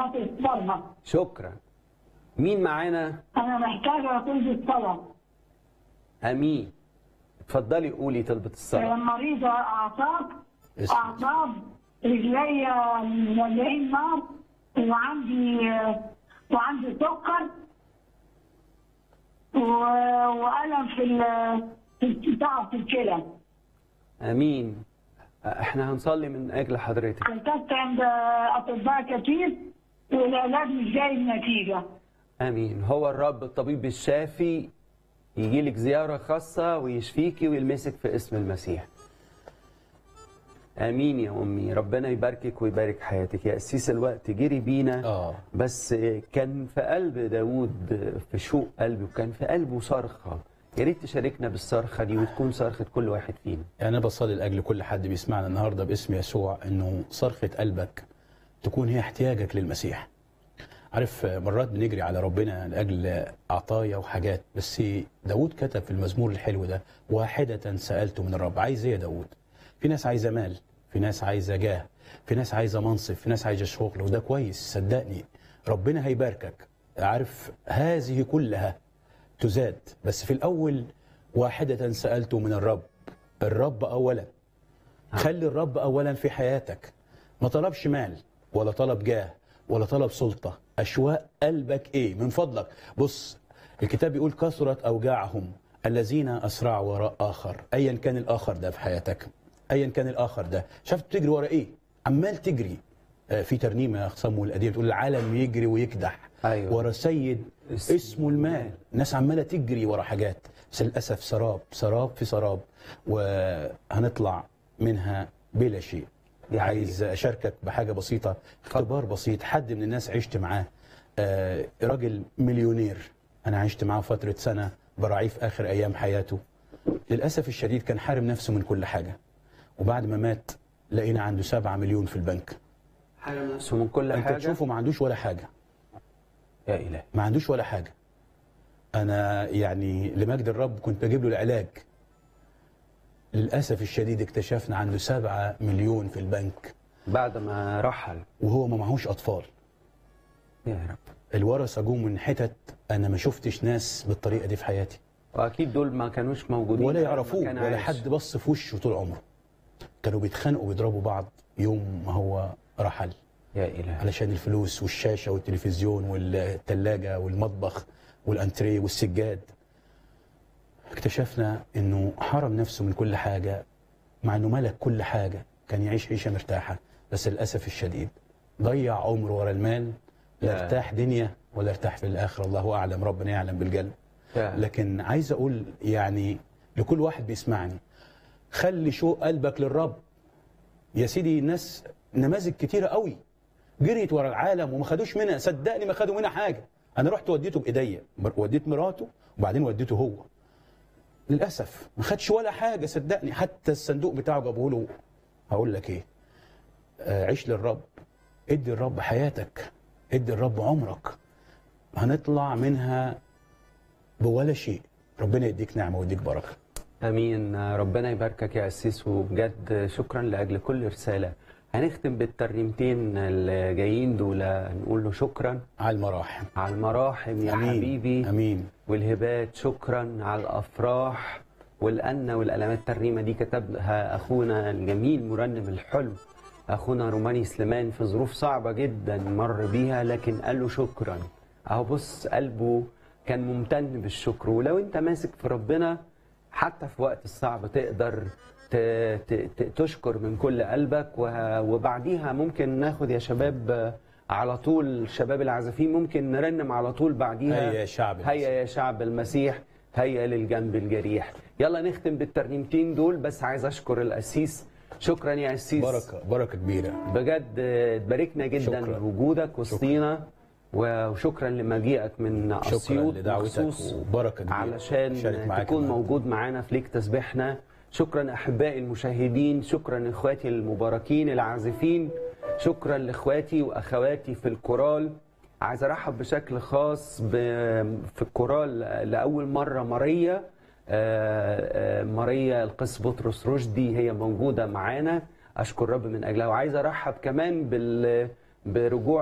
صلاة الصلاة شكرا مين معانا أنا محتاجة طلبة الصلاة امين اتفضلي قولي طلبة الصلاة مريضة أعصاب اسم. أعصاب رجليا مولعين نار وعندي وعندي سكر و- وألم في ال- في تعب في الكلى امين احنا هنصلي من اجل حضرتك كنت عند أطباء كتير والعلاج مش جايب نتيجة امين هو الرب الطبيب الشافي يجي لك زيارة خاصة ويشفيكي ويلمسك في اسم المسيح امين يا امي ربنا يباركك ويبارك حياتك يا قسيس الوقت جري بينا اه بس كان في قلب داوود في شوق قلبه وكان في قلبه صرخة يا ريت تشاركنا بالصرخة دي وتكون صرخة كل واحد فينا يعني انا بصلي لاجل كل حد بيسمعنا النهارده باسم يسوع انه صرخه قلبك تكون هي احتياجك للمسيح عارف مرات بنجري على ربنا لاجل عطايا وحاجات بس داود كتب في المزمور الحلو ده واحده سالته من الرب عايز ايه يا داود في ناس عايزه مال في ناس عايزه جاه في ناس عايزه منصب في ناس عايزه شغل وده كويس صدقني ربنا هيباركك عارف هذه كلها تزاد بس في الأول واحدة سألت من الرب الرب أولا خلي الرب أولا في حياتك ما طلبش مال ولا طلب جاه ولا طلب سلطة أشواق قلبك إيه من فضلك بص الكتاب بيقول كثرت أوجاعهم الذين أسرعوا وراء آخر أيا كان الآخر ده في حياتك أيا كان الآخر ده شفت بتجري ورا إيه عمال تجري آه، في ترنيمة صمو القديم تقول العالم يجري ويكدح أيوة. ورا سيد اسمه اسمه المال الناس عمالة تجري ورا حاجات بس للأسف سراب سراب في سراب وهنطلع منها بلا شيء دي حقيقة. عايز أشاركك بحاجة بسيطة اختبار بسيط حد من الناس عشت معاه آه، راجل مليونير أنا عشت معاه فترة سنة براعيه في آخر أيام حياته للأسف الشديد كان حارم نفسه من كل حاجة وبعد ما مات لقينا عنده سبعة مليون في البنك حرم نفسه من كل أنت حاجة تشوفه ما عندوش ولا حاجة يا إلهي ما عندوش ولا حاجة أنا يعني لمجد الرب كنت بجيب له العلاج للأسف الشديد اكتشفنا عنده سبعة مليون في البنك بعد ما رحل وهو ما معهوش أطفال يا رب الورثة جم من حتت أنا ما شفتش ناس بالطريقة دي في حياتي واكيد دول ما كانوش موجودين ولا لما يعرفوه كان ولا عايش. حد بص في وشه طول عمره كانوا بيتخانقوا وبيضربوا بعض يوم ما هو رحل يا الهي علشان الفلوس والشاشة والتلفزيون والثلاجة والمطبخ والأنتريه والسجاد اكتشفنا انه حرم نفسه من كل حاجة مع انه ملك كل حاجة كان يعيش عيشة مرتاحة بس للأسف الشديد ضيع عمره ورا المال لا يا. ارتاح دنيا ولا ارتاح في الآخرة الله أعلم ربنا يعلم بالقلب يا. لكن عايز أقول يعني لكل واحد بيسمعني خلي شوق قلبك للرب يا سيدي الناس نماذج كتيرة قوي جريت ورا العالم وما خدوش منها صدقني ما خدوا منها حاجة أنا رحت وديته بإيديا وديت مراته وبعدين وديته هو للأسف ما خدش ولا حاجة صدقني حتى الصندوق بتاعه جابه له هقول لك إيه آه، عيش للرب ادي الرب حياتك ادي الرب عمرك هنطلع منها بولا شيء ربنا يديك نعمة ويديك بركة امين ربنا يباركك يا اسيس وبجد شكرا لاجل كل رساله هنختم بالترنيمتين اللي جايين دول نقول له شكرا على المراحم على المراحم يا أمين حبيبي أمين والهبات شكرا على الافراح والأن والألمات الترنيمة دي كتبها أخونا الجميل مرنم الحلو أخونا روماني سليمان في ظروف صعبة جدا مر بيها لكن قال له شكرا أهو بص قلبه كان ممتن بالشكر ولو أنت ماسك في ربنا حتى في وقت الصعب تقدر ت- ت- ت- تشكر من كل قلبك وه- وبعديها ممكن ناخد يا شباب على طول شباب العازفين ممكن نرنم على طول بعديها هيا يا شعب هيا يا شعب المسيح هيا للجنب الجريح يلا نختم بالترنيمتين دول بس عايز اشكر القسيس شكرا يا قسيس بركة بركة كبيرة بجد اتباركنا جدا شكراً. بوجودك وسطينا وشكرا لمجيئك من شكرا اسيوط لدعوتك مخصوص وبركة كبيرة علشان شارك معاك تكون النهاردة. موجود معانا في ليك تسبيحنا شكرا احبائي المشاهدين شكرا اخواتي المباركين العازفين شكرا لاخواتي واخواتي في الكورال عايز ارحب بشكل خاص ب... في الكورال لاول مره ماريا آه، آه، ماريا القس بطرس رشدي هي موجوده معانا اشكر رب من اجلها وعايز ارحب كمان بال برجوع